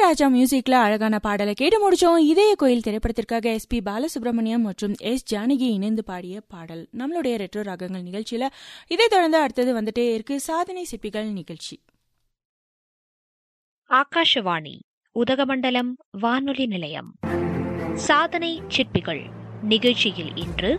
இளையராஜா மியூசிக்ல அழகான பாடலை கேட்டு முடிச்சோம் இதய கோயில் திரைப்படத்திற்காக எஸ் பி பாலசுப்ரமணியம் மற்றும் எஸ் ஜானகி இணைந்து பாடிய பாடல் நம்மளுடைய ரெட்ரோ ராகங்கள் நிகழ்ச்சியில இதை தொடர்ந்து அடுத்தது வந்துட்டே இருக்கு சாதனை சிற்பிகள் நிகழ்ச்சி ஆகாஷவாணி உதகமண்டலம் வானொலி நிலையம் சாதனை சிற்பிகள் நிகழ்ச்சியில் இன்று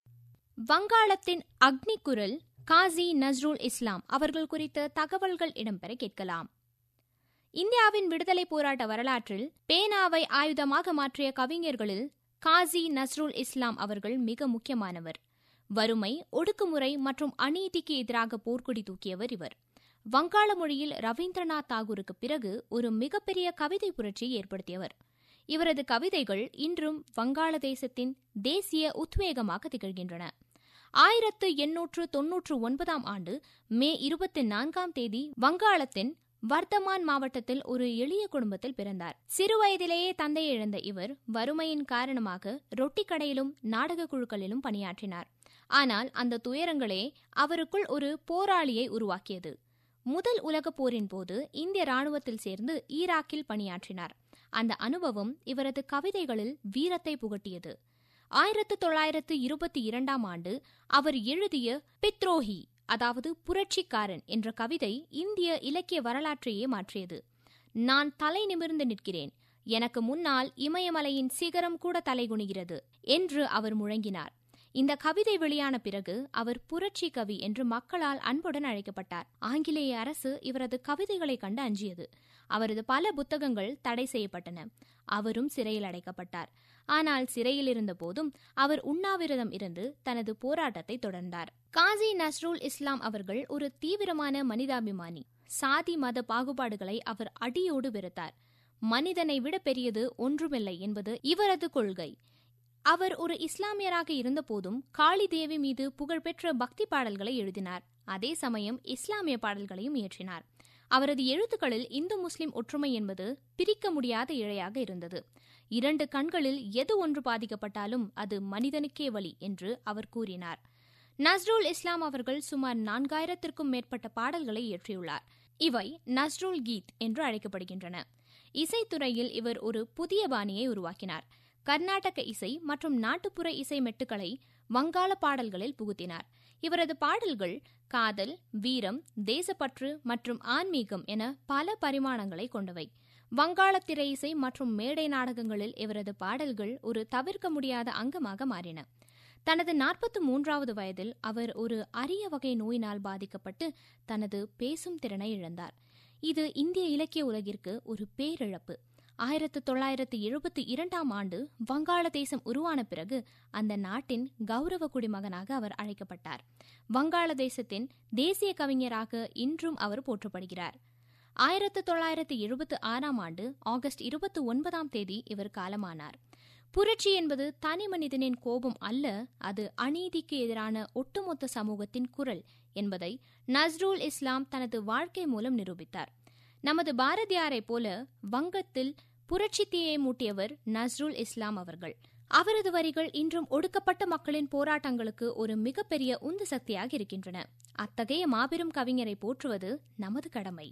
வங்காளத்தின் அக்னி குரல் காசி நஸ்ருல் இஸ்லாம் அவர்கள் குறித்த தகவல்கள் இடம்பெற கேட்கலாம் இந்தியாவின் விடுதலை போராட்ட வரலாற்றில் பேனாவை ஆயுதமாக மாற்றிய கவிஞர்களில் காசி நஸ்ருல் இஸ்லாம் அவர்கள் மிக முக்கியமானவர் வறுமை ஒடுக்குமுறை மற்றும் அநீதிக்கு எதிராக போர்க்கொடி தூக்கியவர் இவர் வங்காள மொழியில் ரவீந்திரநாத் தாகூருக்கு பிறகு ஒரு மிகப்பெரிய கவிதை புரட்சியை ஏற்படுத்தியவர் இவரது கவிதைகள் இன்றும் வங்காளதேசத்தின் தேசிய உத்வேகமாக திகழ்கின்றன ஆயிரத்து எண்ணூற்று தொன்னூற்று ஒன்பதாம் ஆண்டு மே இருபத்தி நான்காம் தேதி வங்காளத்தின் வர்த்தமான் மாவட்டத்தில் ஒரு எளிய குடும்பத்தில் பிறந்தார் சிறுவயதிலேயே தந்தையை இழந்த இவர் வறுமையின் காரணமாக ரொட்டி கடையிலும் நாடக குழுக்களிலும் பணியாற்றினார் ஆனால் அந்த துயரங்களே அவருக்குள் ஒரு போராளியை உருவாக்கியது முதல் உலகப் போரின் போது இந்திய ராணுவத்தில் சேர்ந்து ஈராக்கில் பணியாற்றினார் அந்த அனுபவம் இவரது கவிதைகளில் வீரத்தை புகட்டியது ஆயிரத்து தொள்ளாயிரத்து இருபத்தி இரண்டாம் ஆண்டு அவர் எழுதிய பித்ரோஹி அதாவது புரட்சிக்காரன் என்ற கவிதை இந்திய இலக்கிய வரலாற்றையே மாற்றியது நான் தலை நிமிர்ந்து நிற்கிறேன் எனக்கு முன்னால் இமயமலையின் சிகரம் கூட தலைகுனிகிறது என்று அவர் முழங்கினார் இந்த கவிதை வெளியான பிறகு அவர் புரட்சி கவி என்று மக்களால் அன்புடன் அழைக்கப்பட்டார் ஆங்கிலேய அரசு இவரது கவிதைகளை கண்டு அஞ்சியது அவரது பல புத்தகங்கள் தடை செய்யப்பட்டன அவரும் சிறையில் அடைக்கப்பட்டார் ஆனால் சிறையில் இருந்த போதும் அவர் உண்ணாவிரதம் இருந்து தனது போராட்டத்தை தொடர்ந்தார் காசி நஸ்ருல் இஸ்லாம் அவர்கள் ஒரு தீவிரமான மனிதாபிமானி சாதி மத பாகுபாடுகளை அவர் அடியோடு வெறுத்தார் மனிதனை விட பெரியது ஒன்றுமில்லை என்பது இவரது கொள்கை அவர் ஒரு இஸ்லாமியராக இருந்தபோதும் காளி தேவி மீது புகழ்பெற்ற பக்தி பாடல்களை எழுதினார் அதே சமயம் இஸ்லாமிய பாடல்களையும் இயற்றினார் அவரது எழுத்துக்களில் இந்து முஸ்லிம் ஒற்றுமை என்பது பிரிக்க முடியாத இழையாக இருந்தது இரண்டு கண்களில் எது ஒன்று பாதிக்கப்பட்டாலும் அது மனிதனுக்கே வழி என்று அவர் கூறினார் நஸ்ருல் இஸ்லாம் அவர்கள் சுமார் நான்காயிரத்திற்கும் மேற்பட்ட பாடல்களை இயற்றியுள்ளார் இவை நஸ்ருல் கீத் என்று அழைக்கப்படுகின்றன இசைத்துறையில் இவர் ஒரு புதிய பாணியை உருவாக்கினார் கர்நாடக இசை மற்றும் நாட்டுப்புற இசை மெட்டுக்களை வங்காள பாடல்களில் புகுத்தினார் இவரது பாடல்கள் காதல் வீரம் தேசப்பற்று மற்றும் ஆன்மீகம் என பல பரிமாணங்களை கொண்டவை வங்காள திரை இசை மற்றும் மேடை நாடகங்களில் இவரது பாடல்கள் ஒரு தவிர்க்க முடியாத அங்கமாக மாறின தனது நாற்பத்து மூன்றாவது வயதில் அவர் ஒரு அரிய வகை நோயினால் பாதிக்கப்பட்டு தனது பேசும் திறனை இழந்தார் இது இந்திய இலக்கிய உலகிற்கு ஒரு பேரிழப்பு ஆயிரத்து தொள்ளாயிரத்து எழுபத்தி இரண்டாம் ஆண்டு வங்காளதேசம் உருவான பிறகு அந்த நாட்டின் கௌரவ குடிமகனாக அவர் அழைக்கப்பட்டார் வங்காளதேசத்தின் தேசிய கவிஞராக இன்றும் அவர் போற்றப்படுகிறார் ஆயிரத்து தொள்ளாயிரத்து எழுபத்து ஆறாம் ஆண்டு ஆகஸ்ட் இருபத்தி ஒன்பதாம் தேதி இவர் காலமானார் புரட்சி என்பது தனி மனிதனின் கோபம் அல்ல அது அநீதிக்கு எதிரான ஒட்டுமொத்த சமூகத்தின் குரல் என்பதை நஸ்ருல் இஸ்லாம் தனது வாழ்க்கை மூலம் நிரூபித்தார் நமது பாரதியாரை போல வங்கத்தில் புரட்சி தீயை மூட்டியவர் நஸ்ருல் இஸ்லாம் அவர்கள் அவரது வரிகள் இன்றும் ஒடுக்கப்பட்ட மக்களின் போராட்டங்களுக்கு ஒரு மிகப்பெரிய உந்து சக்தியாக இருக்கின்றன அத்தகைய மாபெரும் கவிஞரை போற்றுவது நமது கடமை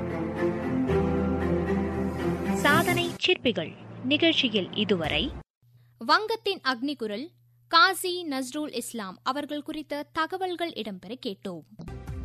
சாதனை சிற்பிகள் நிகழ்ச்சியில் இதுவரை வங்கத்தின் அக்னி குரல் காசி நஸ்ருல் இஸ்லாம் அவர்கள் குறித்த தகவல்கள் இடம்பெற கேட்டோம்